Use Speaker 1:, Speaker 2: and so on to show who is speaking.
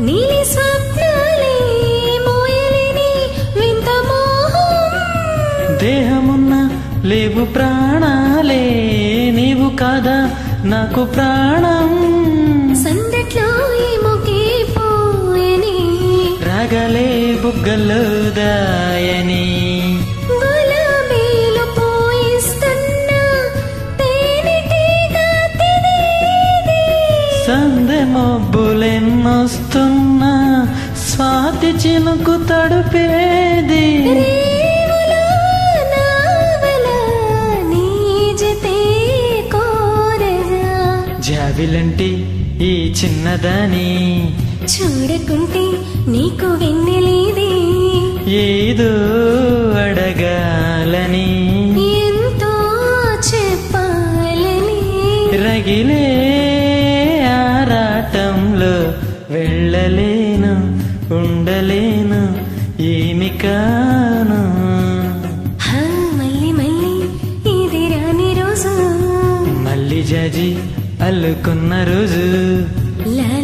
Speaker 1: నీలి స్వప్నాలే మోయలేని వింత మోహం
Speaker 2: దేహమున్న లేవు ప్రాణాలే నీవు కాదా నాకు ప్రాణం
Speaker 1: సందట్లో ఏమొకే పోయని
Speaker 2: రాగలే బుగ్గల్లో దాయని
Speaker 1: గులాబీలు పోయిస్తున్న తేనెటీగ తినేది.
Speaker 2: సందె మబ్బులెన్నొస్తున్నా స్వాతి చినుకు తడుపేది
Speaker 1: రేవులో నావల నీ జతే కోరగా.
Speaker 2: జాబిలంటి ఈ చిన్నదాని
Speaker 1: చూడకుంటే నీకు వెన్నెలేది
Speaker 2: ఏదో అడగాలని
Speaker 1: ఎంతో చెప్పాలని
Speaker 2: రగిలే ఆరాటంలో వెళ్ళలేను ఉండలేను ఏమి కాను
Speaker 1: హా, మళ్ళీ మళ్ళీ ఇది రాని రోజు
Speaker 2: మళ్ళీ జాజి అల్లుకున్న రోజు
Speaker 1: లా